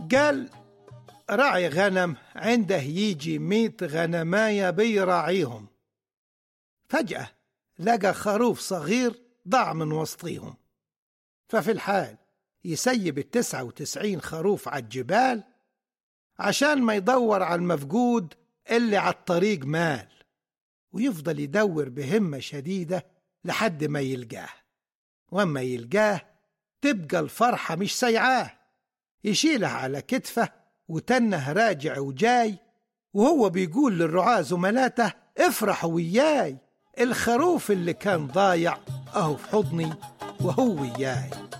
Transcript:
قال راعي غنم عنده يجي ميت غنماية بيراعيهم فجأة لقى خروف صغير ضاع من وسطيهم ففي الحال يسيب التسعة وتسعين خروف على الجبال عشان ما يدور على المفقود اللي على الطريق مال ويفضل يدور بهمة شديدة لحد ما يلقاه وأما يلقاه تبقى الفرحة مش سيعاه يشيلها على كتفه وتنه راجع وجاي وهو بيقول للرعاة زملاته افرحوا وياي الخروف اللي كان ضايع اهو في حضني وهو وياي